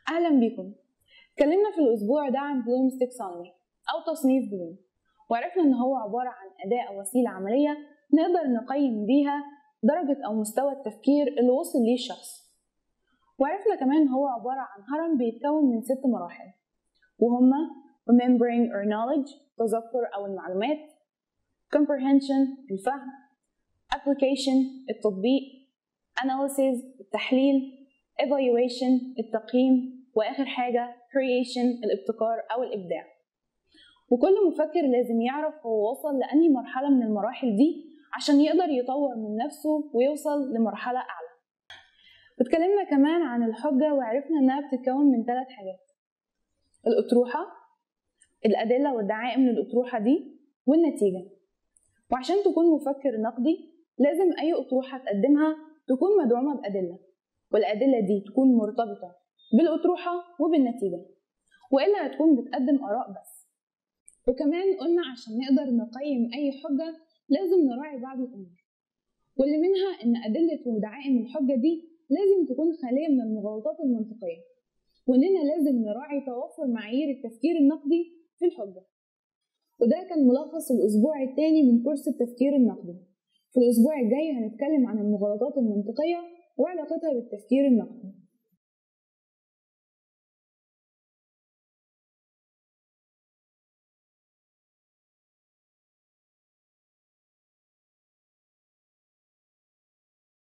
أهلا بكم اتكلمنا في الأسبوع ده عن بلومز تاكسونومي أو تصنيف بلوم وعرفنا إن هو عبارة عن أداة أو وسيلة عملية نقدر نقيم بيها درجة أو مستوى التفكير اللي وصل ليه الشخص وعرفنا كمان إن هو عبارة عن هرم بيتكون من ست مراحل وهما remembering or knowledge تذكر أو المعلومات comprehension الفهم application التطبيق analysis التحليل evaluation التقييم وآخر حاجة creation الابتكار أو الإبداع وكل مفكر لازم يعرف هو وصل لأنهي مرحلة من المراحل دي عشان يقدر يطور من نفسه ويوصل لمرحلة أعلى اتكلمنا كمان عن الحجة وعرفنا إنها بتتكون من ثلاث حاجات الأطروحة الأدلة والدعائم للأطروحة دي والنتيجة وعشان تكون مفكر نقدي لازم أي أطروحة تقدمها تكون مدعومة بأدلة والأدلة دي تكون مرتبطة بالأطروحة وبالنتيجة وإلا هتكون بتقدم آراء بس وكمان قلنا عشان نقدر نقيم أي حجة لازم نراعي بعض الأمور واللي منها إن أدلة ودعائم الحجة دي لازم تكون خالية من المغالطات المنطقية وإننا لازم نراعي توفر معايير التفكير النقدي في الحجة وده كان ملخص الأسبوع الثاني من كورس التفكير النقدي في الأسبوع الجاي هنتكلم عن المغالطات المنطقية وعلاقتها بالتفكير النقدي